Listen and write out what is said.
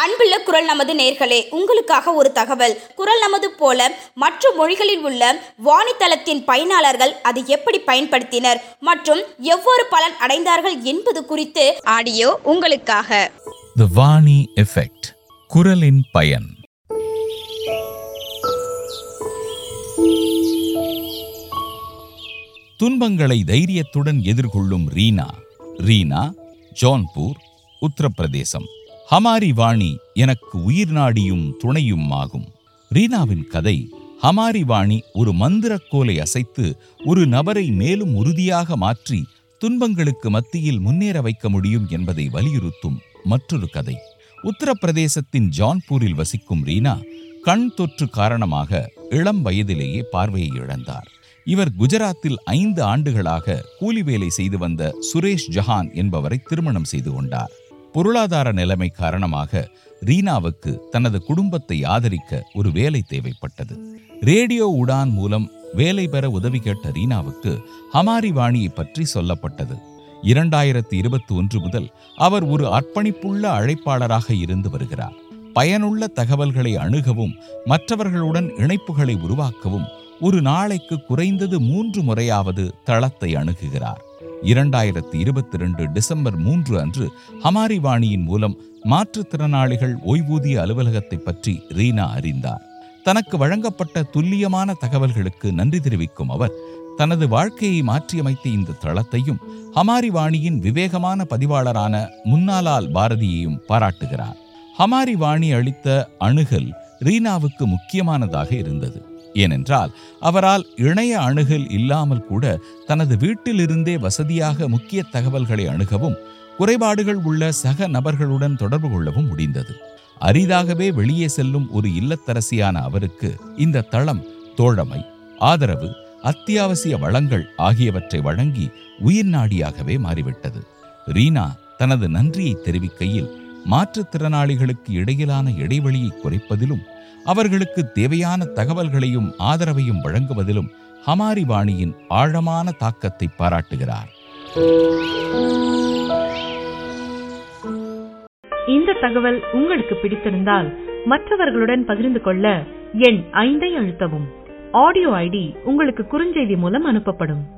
அன்புள்ள குரல் நமது நேர்களே உங்களுக்காக ஒரு தகவல் குரல் நமது போல மற்ற மொழிகளில் உள்ள வாணித்தளத்தின் பயனாளர்கள் அதை எப்படி பயன்படுத்தினர் மற்றும் எவ்வாறு பலன் அடைந்தார்கள் என்பது குறித்து ஆடியோ உங்களுக்காக த வாணி எஃபெக்ட் குரலின் பயன் துன்பங்களை தைரியத்துடன் எதிர்கொள்ளும் ரீனா ரீனா ஜோன்பூர் உத்தரப்பிரதேசம் ஹமாரி வாணி எனக்கு உயிர் நாடியும் துணையும் ஆகும் ரீனாவின் கதை ஹமாரி வாணி ஒரு மந்திரக்கோலை அசைத்து ஒரு நபரை மேலும் உறுதியாக மாற்றி துன்பங்களுக்கு மத்தியில் முன்னேற வைக்க முடியும் என்பதை வலியுறுத்தும் மற்றொரு கதை உத்தரப்பிரதேசத்தின் ஜான்பூரில் வசிக்கும் ரீனா கண் தொற்று காரணமாக இளம் வயதிலேயே பார்வையை இழந்தார் இவர் குஜராத்தில் ஐந்து ஆண்டுகளாக கூலி வேலை செய்து வந்த சுரேஷ் ஜஹான் என்பவரை திருமணம் செய்து கொண்டார் பொருளாதார நிலைமை காரணமாக ரீனாவுக்கு தனது குடும்பத்தை ஆதரிக்க ஒரு வேலை தேவைப்பட்டது ரேடியோ உடான் மூலம் வேலை பெற உதவி கேட்ட ரீனாவுக்கு ஹமாரி வாணியை பற்றி சொல்லப்பட்டது இரண்டாயிரத்தி இருபத்தி ஒன்று முதல் அவர் ஒரு அர்ப்பணிப்புள்ள அழைப்பாளராக இருந்து வருகிறார் பயனுள்ள தகவல்களை அணுகவும் மற்றவர்களுடன் இணைப்புகளை உருவாக்கவும் ஒரு நாளைக்கு குறைந்தது மூன்று முறையாவது தளத்தை அணுகுகிறார் இரண்டாயிரத்தி இருபத்தி ரெண்டு டிசம்பர் மூன்று அன்று ஹமாரி வாணியின் மூலம் மாற்றுத்திறனாளிகள் ஓய்வூதிய அலுவலகத்தை பற்றி ரீனா அறிந்தார் தனக்கு வழங்கப்பட்ட துல்லியமான தகவல்களுக்கு நன்றி தெரிவிக்கும் அவர் தனது வாழ்க்கையை மாற்றியமைத்த இந்த தளத்தையும் ஹமாரி வாணியின் விவேகமான பதிவாளரான முன்னாலால் பாரதியையும் பாராட்டுகிறார் ஹமாரி வாணி அளித்த அணுகல் ரீனாவுக்கு முக்கியமானதாக இருந்தது ஏனென்றால் அவரால் இணைய அணுகல் இல்லாமல் கூட தனது வீட்டிலிருந்தே வசதியாக முக்கிய தகவல்களை அணுகவும் குறைபாடுகள் உள்ள சக நபர்களுடன் தொடர்பு கொள்ளவும் முடிந்தது அரிதாகவே வெளியே செல்லும் ஒரு இல்லத்தரசியான அவருக்கு இந்த தளம் தோழமை ஆதரவு அத்தியாவசிய வளங்கள் ஆகியவற்றை வழங்கி உயிர் நாடியாகவே மாறிவிட்டது ரீனா தனது நன்றியை தெரிவிக்கையில் மாற்றுத்திறனாளிகளுக்கு இடையிலான இடைவெளியை குறைப்பதிலும் அவர்களுக்கு தேவையான தகவல்களையும் ஆதரவையும் வழங்குவதிலும் ஹமாரி வாணியின் ஆழமான தாக்கத்தை பாராட்டுகிறார் இந்த தகவல் உங்களுக்கு பிடித்திருந்தால் மற்றவர்களுடன் பகிர்ந்து கொள்ள எண் ஐந்தை அழுத்தவும் ஆடியோ ஐடி உங்களுக்கு குறுஞ்செய்தி மூலம் அனுப்பப்படும்